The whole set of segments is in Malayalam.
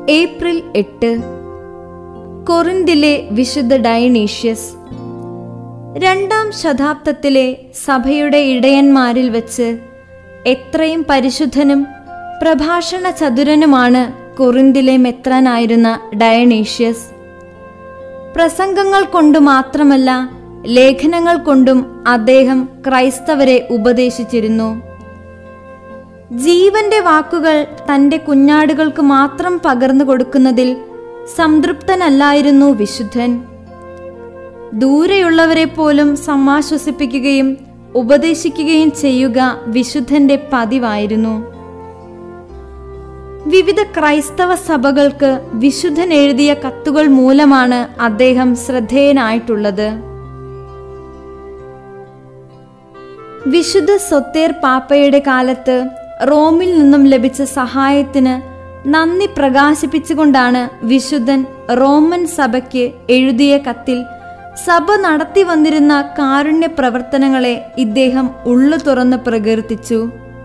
ഏപ്രിൽ എട്ട് കൊറിന്തിലെ വിശുദ്ധ ഡയനീഷ്യസ് രണ്ടാം ശതാബ്ദത്തിലെ സഭയുടെ ഇടയന്മാരിൽ വച്ച് എത്രയും പരിശുദ്ധനും പ്രഭാഷണ ചതുരനുമാണ് കൊറിന്തിലെ മെത്രാനായിരുന്ന ഡയനീഷ്യസ് പ്രസംഗങ്ങൾ കൊണ്ട് മാത്രമല്ല ലേഖനങ്ങൾ കൊണ്ടും അദ്ദേഹം ക്രൈസ്തവരെ ഉപദേശിച്ചിരുന്നു ജീവന്റെ വാക്കുകൾ തന്റെ കുഞ്ഞാടുകൾക്ക് മാത്രം പകർന്നു കൊടുക്കുന്നതിൽ സംതൃപ്തനല്ലായിരുന്നു വിശുദ്ധൻ ദൂരെയുള്ളവരെ പോലും സമാശ്വസിപ്പിക്കുകയും ഉപദേശിക്കുകയും ചെയ്യുക വിശുദ്ധന്റെ പതിവായിരുന്നു വിവിധ ക്രൈസ്തവ സഭകൾക്ക് വിശുദ്ധൻ എഴുതിയ കത്തുകൾ മൂലമാണ് അദ്ദേഹം ശ്രദ്ധേയനായിട്ടുള്ളത് വിശുദ്ധ സൊത്തേർ പാപ്പയുടെ കാലത്ത് റോമിൽ നിന്നും ലഭിച്ച സഹായത്തിന് നന്ദി പ്രകാശിപ്പിച്ചുകൊണ്ടാണ് വിശുദ്ധൻ റോമൻ സഭയ്ക്ക് എഴുതിയ കത്തിൽ സഭ നടത്തി വന്നിരുന്ന കാരുണ്യ പ്രവർത്തനങ്ങളെ ഇദ്ദേഹം ഉള്ളു തുറന്ന് പ്രകീർത്തിച്ചു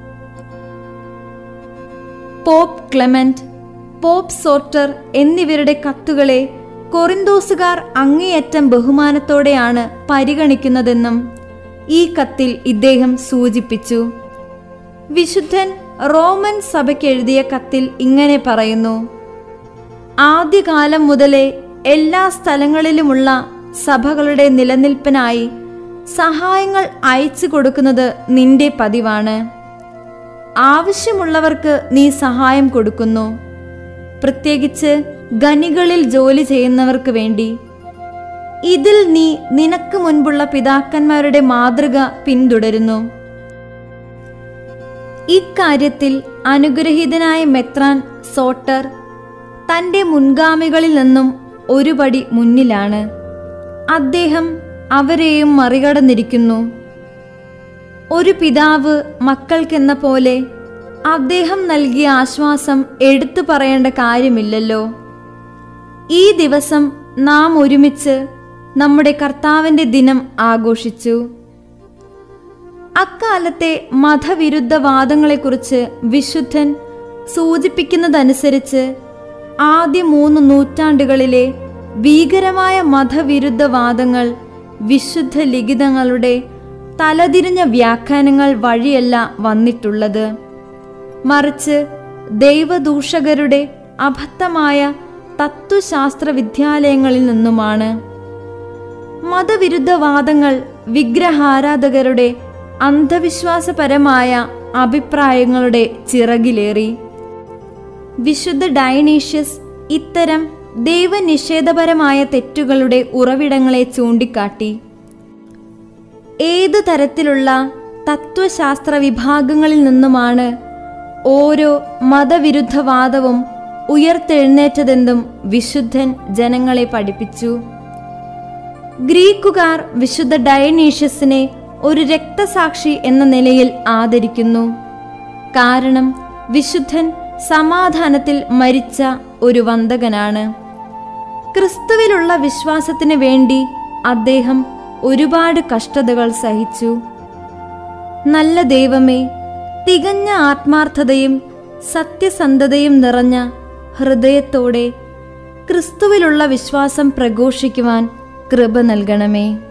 പോപ്പ് ക്ലെമന്റ് പോപ്പ് സോർട്ടർ എന്നിവരുടെ കത്തുകളെ കൊറിന്തോസുകാർ അങ്ങേയറ്റം ബഹുമാനത്തോടെയാണ് പരിഗണിക്കുന്നതെന്നും ഈ കത്തിൽ ഇദ്ദേഹം സൂചിപ്പിച്ചു വിശുദ്ധൻ റോമൻ സഭയ്ക്ക് എഴുതിയ കത്തിൽ ഇങ്ങനെ പറയുന്നു ആദ്യകാലം മുതലേ എല്ലാ സ്ഥലങ്ങളിലുമുള്ള സഭകളുടെ നിലനിൽപ്പിനായി സഹായങ്ങൾ അയച്ചു കൊടുക്കുന്നത് നിന്റെ പതിവാണ് ആവശ്യമുള്ളവർക്ക് നീ സഹായം കൊടുക്കുന്നു പ്രത്യേകിച്ച് ഖനികളിൽ ജോലി ചെയ്യുന്നവർക്ക് വേണ്ടി ഇതിൽ നീ നിനക്ക് മുൻപുള്ള പിതാക്കന്മാരുടെ മാതൃക പിന്തുടരുന്നു ഇക്കാര്യത്തിൽ അനുഗ്രഹീതനായ മെത്രാൻ സോട്ടർ തന്റെ മുൻഗാമികളിൽ നിന്നും ഒരുപടി മുന്നിലാണ് അദ്ദേഹം അവരെയും മറികടന്നിരിക്കുന്നു ഒരു പിതാവ് മക്കൾക്കെന്ന പോലെ അദ്ദേഹം നൽകിയ ആശ്വാസം എടുത്തു പറയേണ്ട കാര്യമില്ലല്ലോ ഈ ദിവസം നാം ഒരുമിച്ച് നമ്മുടെ കർത്താവിന്റെ ദിനം ആഘോഷിച്ചു അക്കാലത്തെ മതവിരുദ്ധവാദങ്ങളെക്കുറിച്ച് വിശുദ്ധൻ സൂചിപ്പിക്കുന്നതനുസരിച്ച് ആദ്യ മൂന്ന് നൂറ്റാണ്ടുകളിലെ ഭീകരമായ മതവിരുദ്ധവാദങ്ങൾ വിശുദ്ധ ലിഖിതങ്ങളുടെ തലതിരിഞ്ഞ വ്യാഖ്യാനങ്ങൾ വഴിയല്ല വന്നിട്ടുള്ളത് മറിച്ച് ദൈവദൂഷകരുടെ അബദ്ധമായ തത്വശാസ്ത്ര വിദ്യാലയങ്ങളിൽ നിന്നുമാണ് മതവിരുദ്ധവാദങ്ങൾ വിഗ്രഹാരാധകരുടെ അന്ധവിശ്വാസപരമായ അഭിപ്രായങ്ങളുടെ ചിറകിലേറി വിശുദ്ധ ഡയനീഷ്യസ് ഇത്തരം ദൈവനിഷേധപരമായ തെറ്റുകളുടെ ഉറവിടങ്ങളെ ചൂണ്ടിക്കാട്ടി ഏതു തരത്തിലുള്ള തത്വശാസ്ത്ര വിഭാഗങ്ങളിൽ നിന്നുമാണ് ഓരോ മതവിരുദ്ധവാദവും ഉയർത്തെഴുന്നേറ്റതെന്നും വിശുദ്ധൻ ജനങ്ങളെ പഠിപ്പിച്ചു ഗ്രീക്കുകാർ വിശുദ്ധ ഡയനീഷ്യസിനെ ഒരു രക്തസാക്ഷി എന്ന നിലയിൽ ആദരിക്കുന്നു കാരണം വിശുദ്ധൻ സമാധാനത്തിൽ മരിച്ച ഒരു വന്തകനാണ് ക്രിസ്തുവിലുള്ള വിശ്വാസത്തിന് വേണ്ടി അദ്ദേഹം ഒരുപാട് കഷ്ടതകൾ സഹിച്ചു നല്ല ദൈവമേ തികഞ്ഞ ആത്മാർത്ഥതയും സത്യസന്ധതയും നിറഞ്ഞ ഹൃദയത്തോടെ ക്രിസ്തുവിലുള്ള വിശ്വാസം പ്രഘോഷിക്കുവാൻ കൃപ നൽകണമേ